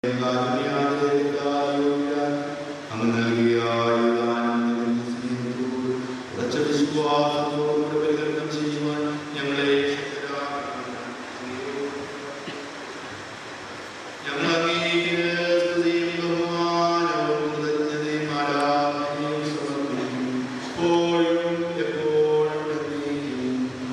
അങ്ങ് നൽകിയ ആയുധാനം നിറഞ്ഞ സ്നേഹത്തോട് ഉറച്ച വിശ്വാസത്തോടുകൂടി പരികരണം ചെയ്യുവാൻ ഞങ്ങളെ ശക്തരാക്കണം. ഞങ്ങൾ അങ്ങേക്ക് സ്തുതിയും ബഹുമാനവും കൃതജ്ഞതയും ആരാധനയും സമർപ്പിക്കുന്നു. ഇപ്പോഴും എപ്പോഴും എന്നേക്കും.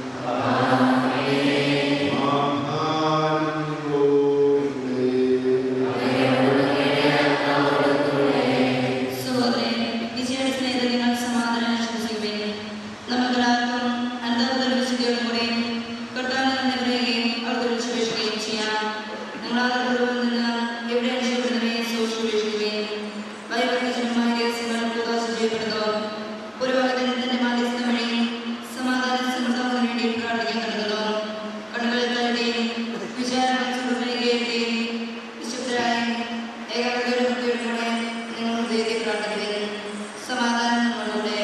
സഹോദരൻ വിജയുടെ സ്നേഹത്തിൽ നിങ്ങൾ സമാധാനം ആശംസിക്കുവേൻ നമുക്കെല്ലാവർക്കും അന്തർഗത വിശുദ്ധിയോടുകൂടി കർത്താവിനെ നിഗ്രഹിക്കുകയും അവർക്ക് വിളിച്ചപേക്ഷിക്കുകയും ചെയ്യാം നിങ്ങൾ ആദരപൂർവ്വം നിന്ന് എവിടെ രക്ഷപ്പെടുന്നവരെ സൂക്ഷിച്ചുപേക്ഷിക്കുകയും വൈവത്യജനമായ രഹസ്യങ്ങൾ കൂതാശ ചെയ്യപ്പെടുന്നു ഒരു ഭാഗത്തിന് തന്റെ മാധ്യസ്ഥ വഴി സമാധാന സമൃദ്ധത്തിന് വേണ്ടി പ്രാർത്ഥിക്കാൻ തുടങ്ങുന്നു കണ്ണുകളിൽ കരുതി വിചാരണം സമർപ്പിക്കുകയും വിശുദ്ധരായി ഏകാഗ്രതയോടെ ഭക്തിയോടുകൂടെ നിങ്ങൾ ഹൃദയത്തെ പ്രാർത്ഥിക്കുന്നു സമാധാനം നമ്മളുടെ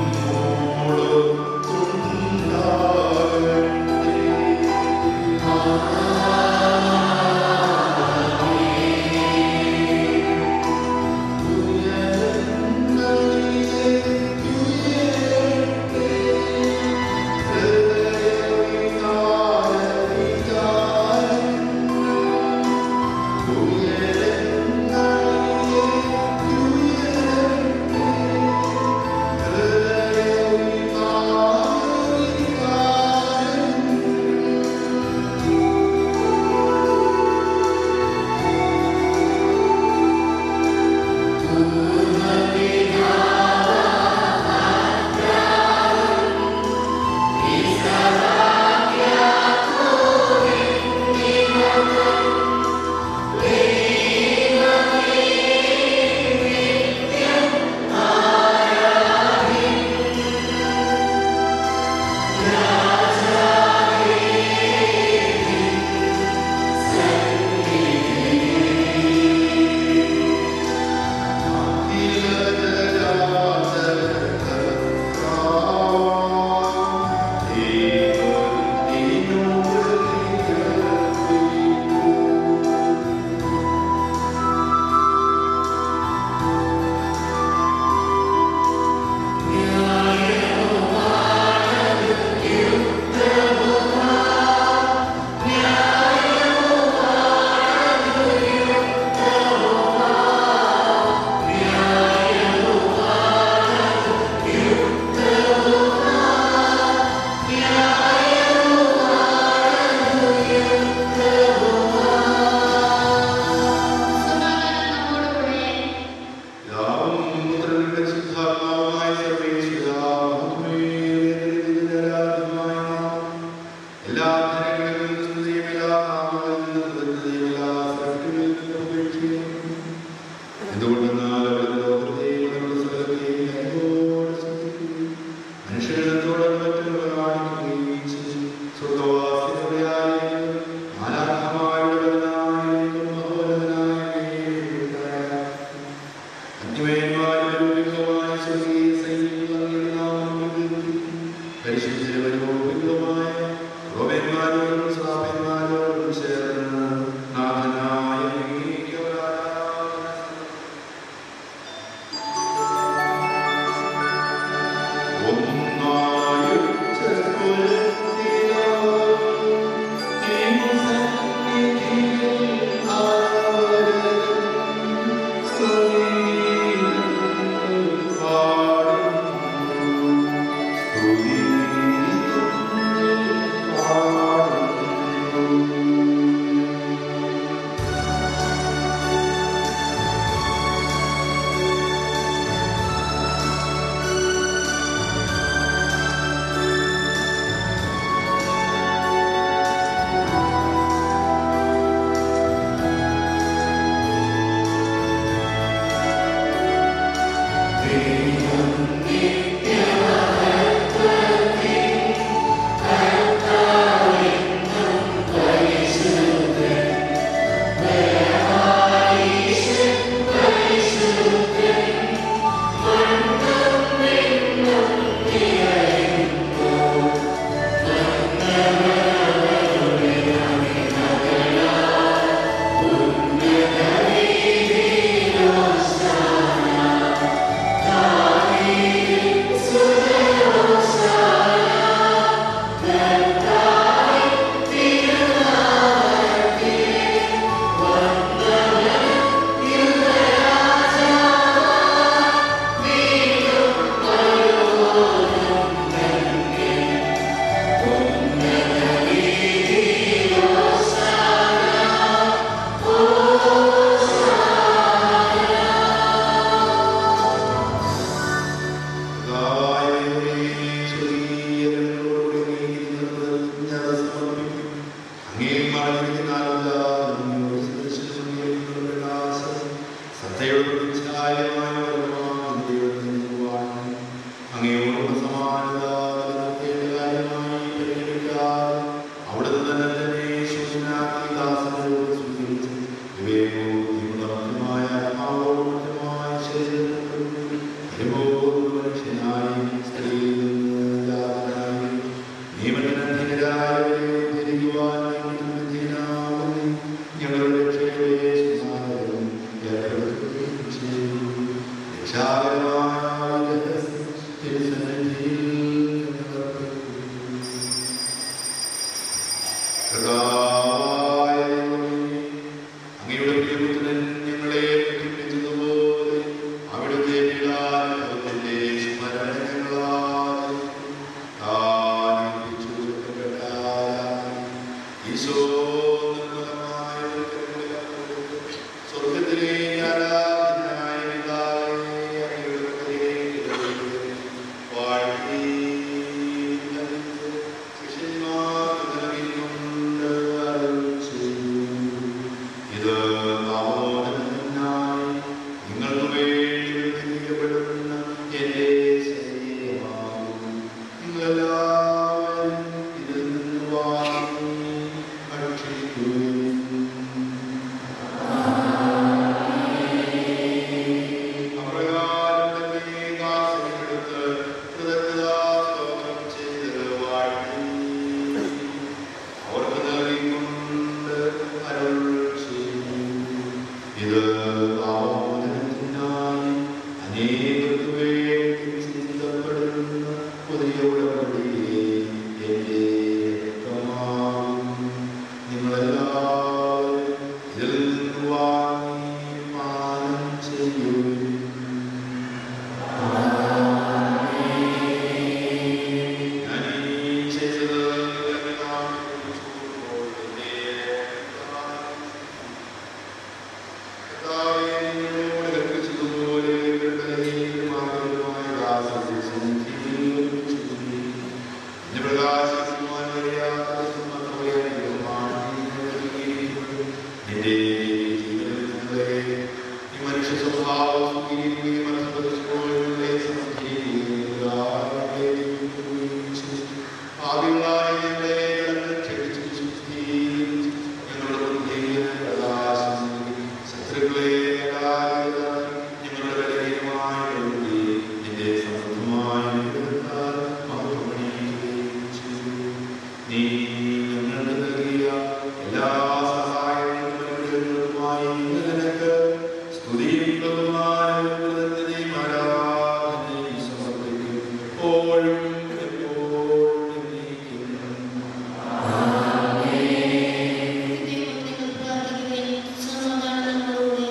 Oh കർത്താവായ ദൈവമേ, അങ്ങയുടെ പ്രിയപുത്രൻ ഞങ്ങളെ പഠിപ്പിച്ചതുപോലെ അവിടുത്തെ പിതാവിന്റെ സ്മരണ ഞങ്ങളാൽ താൻ ഏൽപ്പിച്ചു കൊടുക്കപ്പെട്ട ഈശോ നിർമ്മലമായ ഒരു കരുണയാൽ സ്വർഗ്ഗത്തിലെ ആരാധനായ പിതാവേ, അങ്ങയുടെ കരുണയെ വാഴ്ത്തി നമിച്ച് ശിഷ്യന്മാർക്ക് നൽകിക്കൊണ്ട് അരുൾ ചെയ്തു. ഇത് പാവമോചനത്തിനായി നിങ്ങൾക്ക് വേണ്ടി വിധിക്കപ്പെടുന്ന എൻ്റെ ശരീരമാകും. നിങ്ങളെല്ലാവരും ഇതിൽ നിന്ന് വാങ്ങി ഭക്ഷിക്കുവിൻ. അപ്രകാരം തന്നെ ദാസനെടുത്ത് കൃതജ്ഞതാസ്തോത്രം ചെയ്ത് വാഴ്ത്തി അവർക്ക് നൽകിക്കൊണ്ട് അരുൾ ചെയ്തു. ഇത് പാവമോചനത്തിനായി അനേകർക്ക് വേണ്ടി ചിന്തപ്പെടുന്ന പുതിയ ഉടമ്പടിയെ എൻ്റെ രക്തമാകും. നിങ്ങളെല്ലാവരും ഇതിൽ നിന്ന് വാങ്ങി പാനം ചെയ്യുവിൻ. ഞാനീ ചെയ്തത് നിങ്ങളുടെ നാമത്തിൽ ചൂടുമ്പോൾ എന്നെ കർത്താവേ, നിങ്ങളോട് കൽപ്പിച്ചതുപോലെ ബലഹീനമാകുന്നതുമായ ദാസന്റെ സന്നിധിയിൽ ഒരുമിച്ചുകൂടി. എന്റെ പ്രകാശിക്കുവാൻ കഴിയാത്തതും മാത്രമറിയാത്തതുമാണ് നിന്റെ ജീവിതങ്ങളെ ഈ മനുഷ്യ സ്വഭാവം സ്വീകരിക്കുകയും മനസ്സുപതിച്ചുകൊണ്ട് നിങ്ങളെ സമൃദ്ധിയിലാക്കുകയും ചെയ്തു. പാപികളായ ഞങ്ങളെ കടന്ന് ക്ഷമിച്ച് വിശുദ്ധീകരിച്ച് ഞങ്ങളുടെ ബുദ്ധിയിൽ പ്രകാശം നൽകി. ശത്രുക്കളെ അകാര്യരായി ഞങ്ങളുടെ ബലഹീനമായ പ്രവൃത്തി നിന്റെ സമൃദ്ധമായ അനുഗ്രഹത്താൽ മഹത്വമണിയിക്കുകയും ചെയ്തു. നീ ഞങ്ങൾക്ക് നൽകിയ എല്ലാ സഹായങ്ങളും അനുഗ്രഹങ്ങളുമായി ഇന്ന് നിനക്ക് സ്തുതിയും ബഹുമാനവും കൃതജ്ഞതയും ആരാധനയും സമർപ്പിക്കും. എപ്പോഴും എപ്പോഴും എന്നേക്കും. ദൈവത്തിൽ പ്രാർത്ഥിക്കുകയും സമാധാനം നമ്മളോട്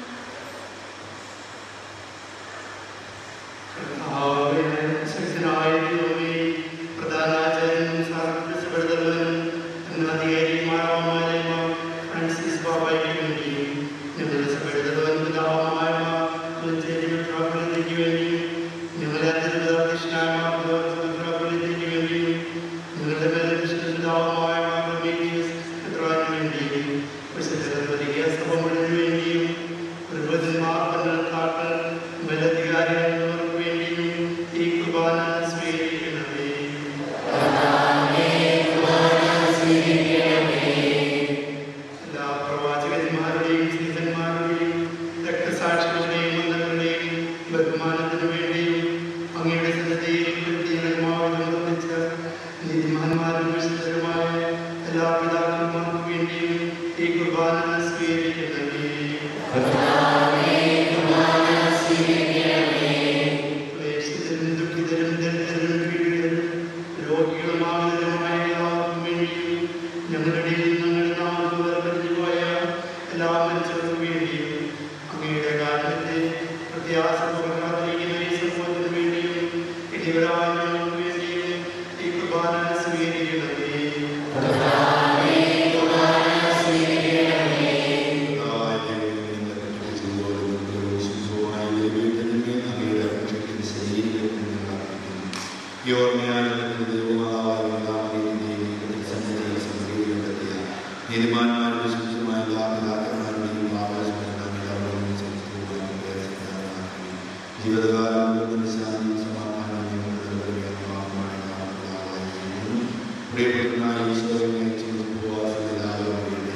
ഈ കുർബാന സ്വീകരിക്കണമേ എല്ലാ പ്രവാചകന്മാരുടെയും സ്ത്രീധന്മാരുടെയും രക്തസാക്ഷികളുടെയും മന്ദങ്ങളുടെയും ബഹുമാനത്തിനു വേണ്ടിയും അങ്ങയുടെ സന്നദ്ധയിൽ നിർബന്ധിച്ച നീതിമാന്മാരും വിശുദ്ധരുമായ എല്ലാ പിതാക്കന്മാർക്കു വേണ്ടിയും ഈ കുർബാന സ്വീകരിക്കണമേ ക്ലേശിതരും ദുഃഖിതരും ദരിദ്രരും പീഡിതരും രോഗികളുമാകുന്നതുമായ എല്ലാവർക്കും വേണ്ടിയും ഞങ്ങളുടെ ഞങ്ങളുടെ നാമം വേർപെട്ടുപോയ എല്ലാ മനുഷ്യർക്കും വേണ്ടിയും അങ്ങയുടെ കാലത്തെ പ്രത്യാസപൂർവ്വകാത്തിരിക്കുന്ന ഈ സമൂഹത്തിന് വേണ്ടിയും ഇടിവരായ ഞങ്ങൾക്ക് വേണ്ടിയും ഈ കുർബാന സ്വീകരിക്കണമേ നീതിമാന്മാരുടെ ശുദ്ധമായ എല്ലാ പിതാക്കന്മാരുടെയും ആവാസമായിട്ടുള്ള ജീവിതകാലം മുഴുവൻ ശാന്തിയും സമാധാനവും നൽകുവാനുമായ പിതാവായിരിക്കുന്നു. പ്രിയപ്പെട്ടവനായ ഈശോയെ ചുമന്ന് ഉപവാസത്തിലാകുവാൻ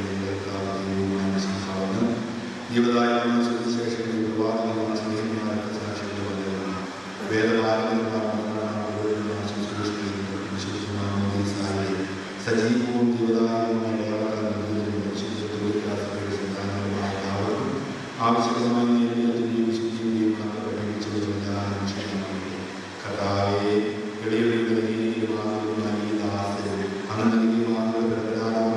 ജീവദായകമായ സുവിശേഷങ്ങളിൽ പ്രവാചകന്മാർ സ്നേഹിതന്മാരുടെ സാക്ഷികൾ വന്നവരാണ്. വേദപാരകന്മാർ മക്കളാണ് ശുശ്രൂഷകളിൽ വിശുദ്ധമായ മോദീസായെ സജീവവും ജീവദായകവുമായ ദേവകാലം വിശുദ്ധ സന്താനവുമായ എല്ലാവർക്കും ആവശ്യകരമായ നീതിയും വിശുദ്ധിയും നമുക്ക് പഠിപ്പിച്ചു ഞാൻ ക്ഷണിക്കുന്നു കർത്താവെ എളിയവരുടെ നീതിയും മാതൃകയുമായ ഈ ദാസൻ അന്ന് നൽകിയ മാതൃക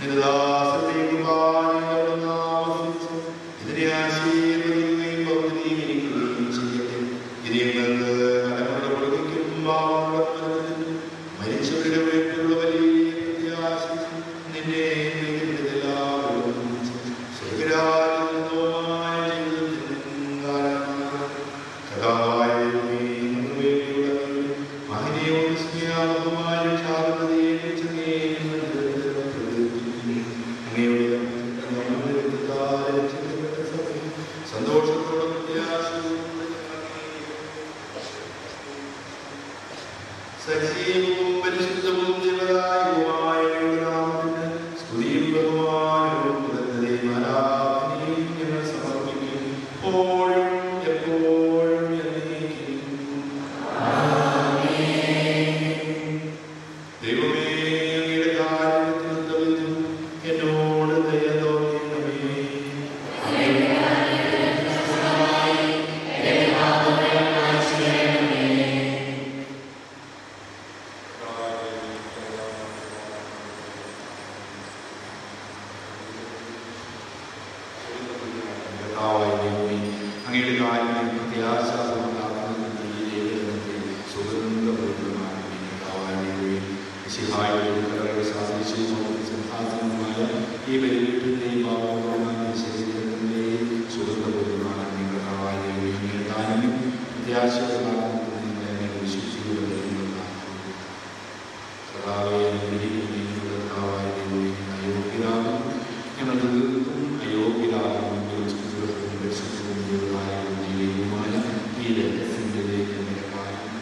നിരദാസരുടെയും കുർബാനയോട് ആവസിച്ച് ഇതിനെ ആശീർവദിക്കുകയും പൗത്രീകരിക്കുകയും ചെയ്യട്ടെ ഇനി നിങ്ങൾക്ക് കടങ്ങളുടെ പുറത്തേക്കും പാവങ്ങളുടെ മരണത്തിനും മരിച്ചവരുടെ വീട്ടിലുള്ള വലിയ പ്രത്യാശ നിന്നെ എല്ലാവരും സ്വർഗരാജ്യത്തിൽ നിന്നുമായ ജീവിതത്തിൽ കാലമാണ് കഥാവായ മഹനീയവും സ്നേഹവുമായ ശാന്തതയെ സന്തോഷത്തോടെ സജീവവും പരിശുദ്ധവും ജീവദായകവുമായ നാമത്തിന് സ്തുതിയും ബഹുമാനവും കൃതജ്ഞതയും ആരാധനയും ഞങ്ങൾ സമർപ്പിക്കും എപ്പോഴും എപ്പോഴും എന്നേക്കും ദൈവമേ അങ്ങയുടെ കാര്യത്തിൽ ഉത്തമിച്ചു എന്നോട് ദയ തോന്നിയണമേ കർത്താവായ ദൈവമേ, അങ്ങയുടെ കാര്യങ്ങളിൽ പ്രത്യാശാപരമാകുന്ന ഈ ദൈവജനത്തെ സുഗന്ധപൂർണ്ണമാക്കി കർത്താവായ ദൈവമേ, മിശിഹായുടെ കരങ്ങളുടെ സാദൃശ്യവും സിംഹാസനവുമായ ഈ ബലിപീഠത്തിന്റെയും പാപപൂർണ്ണമായ ശരീരത്തിന്റെ സുഗന്ധപൂർണ്ണമാക്കി കർത്താവായ ദൈവമേ, അങ്ങയുടെ കാരുണ്യം പ്രത്യാശപരമാകുന്ന നിങ്ങളെ ഞങ്ങൾ വിശ്വസിച്ചുകൊണ്ടിരിക്കുന്നതാണ് കർത്താവേ, അനുഗ്രഹിക്കുകയും കർത്താവായ ദൈവമേ, അയോഗ്യരാകും ഞങ്ങൾ തീർത്തും അയോഗ്യരാകും ജീവനുമായ ഈ രഹസ്യത്തിലേക്ക് ഞങ്ങളുടെ കാര്യം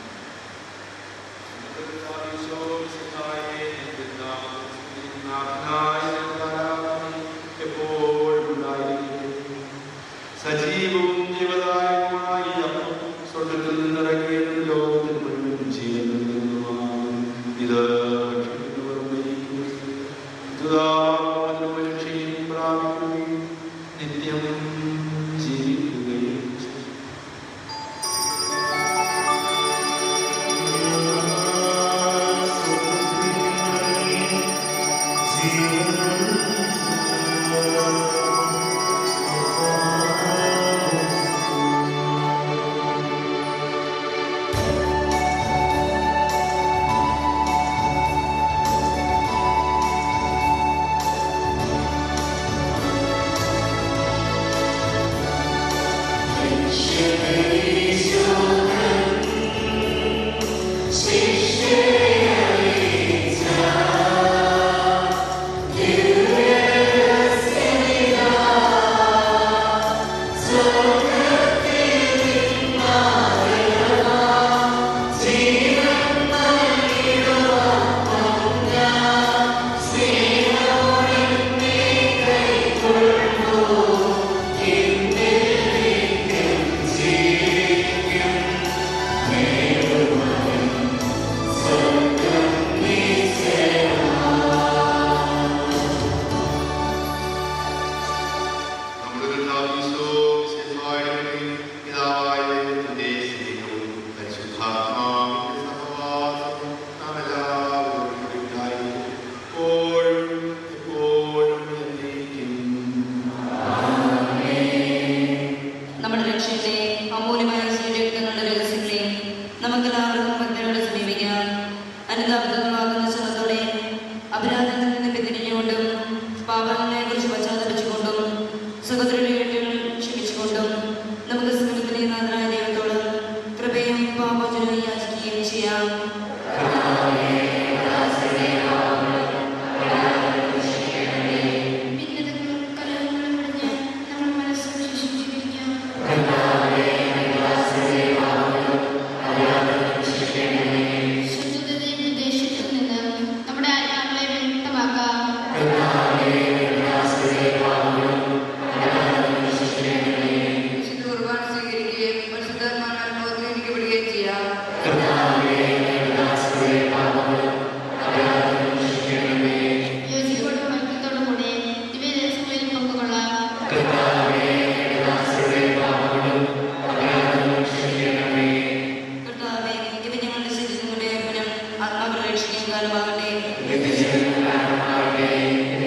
സജീവവും ജീവദായകമായ ഈ അപ്പം സ്വർഗത്തിൽ നിന്നിറങ്ങിയതും ലോകത്തിൽ മുഴുവൻ ജീവൻ നൽകുന്നതുമാണ് ഇത് ഭക്ഷിക്കുന്നവർ മരിക്കുകയും ഇതുദാഹവും രക്ഷയും പ്രാപിക്കുകയും നിത്യം ജീവിക്കുകയും ചെയ്യും നമ്മുടെ കർത്താവീശോ വിശുദ്ധമായവനെ പിതാവായ ദൈവത്തിന്റെ സ്നേഹവും പരിശുദ്ധാത്മാവിന്റെ സഹവാസവും നാം എല്ലാവരോടും കൂടി ഉണ്ടായിരിക്കും. എപ്പോഴും എപ്പോഴും എന്നേക്കും. നമ്മുടെ രക്ഷയുടെ അമൂല്യമായ സ്വീകരിക്കുന്ന രഹസ്യങ്ങളെ നമുക്കെല്ലാവർക്കും ഭക്തരോട് സമീപിക്കാം അനുതാപമാകുന്ന ശ്രമത്തോടെ അപരാധത്തിൽ നിന്ന് പിന്തിരിഞ്ഞുകൊണ്ടും പാപങ്ങളെ കുറിച്ച് പശ്ചാത്തപിച്ചുകൊണ്ടും സഹോദരരുടെ വീട്ടുകൾ ക്ഷമിച്ചുകൊണ്ടും നമുക്ക് സ്നേഹത്തിലെ നാഥനായ ദൈവത്തോട് കൃപയും പാപജനവും യാചിക്കുകയും ചെയ്യാം ഭിന്നതകളും കലഹങ്ങളും ഒഴിഞ്ഞ് നമ്മൾ മനസ്സ് ശുചീകരിക്കാം ശുദ്ധതയും ദേഷ്യത്തിൽ നിന്ന് നമ്മുടെ ആത്മാക്കളെ വ്യക്തമാക്കാം വിശുദ്ധ കുർബാന സ്വീകരിക്കുകയും പരിശുദ്ധാത്മാവിനാൽ ബോധീകരിക്കപ്പെടുകയും ചെയ്യാം യോജിപ്പോടും ഐക്യത്തോടും കൂടെ ദിവ്യദേശങ്ങളിൽ പങ്കുകൊള്ളാം കർത്താവേ ഇവ ഞങ്ങളുടെ ശരീരങ്ങളുടെ ഏർപ്പനും ആത്മാക്കളെ രക്ഷിക്കാൻ കാലമാകട്ടെ യേശുവേ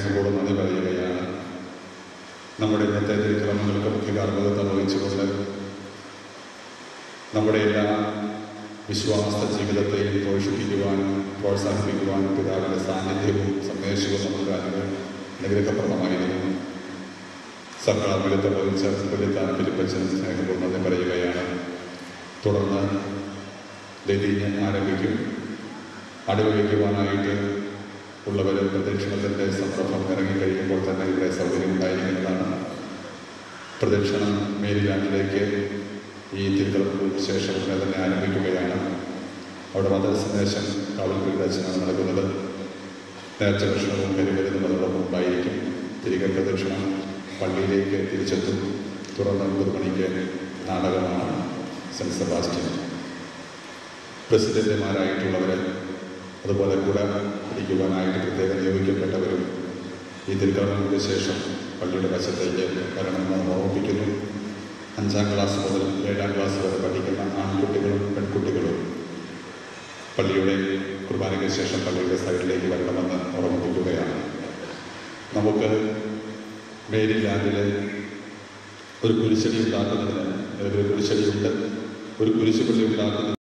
സ്നേഹപൂർവ്വം നന്ദി പറയുകയാണ് നമ്മുടെ ഇന്നത്തെ തിരുക്രമങ്ങൾക്ക് മുഖ്യ കാർമ്മികത്വം വഹിച്ചുകൊണ്ട് നമ്മുടെ എല്ലാ വിശ്വാസ ജീവിതത്തെയും പോഷിപ്പിക്കുവാനും പ്രോത്സാഹിപ്പിക്കുവാനും പിതാവിൻ്റെ സാന്നിധ്യവും സന്ദേശവും നമുക്ക് അനു അനുഗ്രഹപ്രദമായിരുന്നു സഭാമിലത്വം വഹിച്ച പുള്ളിത്താൻ ഫിലിപ്പച്ചൻ സ്നേഹപൂർണ്ണത പറയുകയാണ് തുടർന്ന് ലതീഞ്ഞ് ആരംഭിക്കും അടിവഹിക്കുവാനായിട്ട് ഉള്ളവർ പ്രദക്ഷിണത്തിൻ്റെ സന്ദർഭം ഇറങ്ങിക്കഴിയുമ്പോൾ തന്നെ ഇവിടെ സൗകര്യം ഉണ്ടായിരിക്കുന്നതാണ് പ്രദക്ഷിണം മേരിലാൻഡിലേക്ക് ഈ തിരുത്തലത്തിന് ശേഷം ഉടനെ തന്നെ ആരംഭിക്കുകയാണ് അവിടെ മത സന്ദേശം കാവൽപ്പുരി ദർശനമാണ് നടക്കുന്നത് നേർച്ച ഭക്ഷണവും കരുവരുന്നും അതോടൊപ്പം ഉണ്ടായിരിക്കും തിരികെ പ്രദക്ഷിണം പള്ളിയിലേക്ക് തിരിച്ചെത്തും തുടർന്ന് ഒൻപത് മണിക്ക് നാടകമാണ് സെൻറ്റ് സെബാസ്റ്റ്യൻ പ്രസിഡന്റുമാരായിട്ടുള്ളവർ അതുപോലെ കൂടെ പിടിക്കുവാനായിട്ട് പ്രത്യേകം നിയോഗിക്കപ്പെട്ടവരും ഈ തിരുക്കർമ്മങ്ങൾക്ക് ശേഷം പള്ളിയുടെ വശത്തേക്ക് വരണമെന്ന് ഓർമ്മിപ്പിക്കുന്നു അഞ്ചാം ക്ലാസ് മുതൽ ഏഴാം ക്ലാസ് വരെ പഠിക്കുന്ന ആൺകുട്ടികളും പെൺകുട്ടികളും പള്ളിയുടെ കുർബാനയ്ക്ക് ശേഷം പള്ളിയുടെ സൈഡിലേക്ക് വരണമെന്ന് ഓർമ്മിപ്പിക്കുകയാണ് നമുക്ക് മേരി ലാൻഡിലെ ഒരു കുരിശടി ഉണ്ടാക്കുന്നതിന് ഒരു കുരിശടി ഉണ്ട് ഒരു കുരിശുപള്ളി ഉണ്ടാക്കുന്നതിന്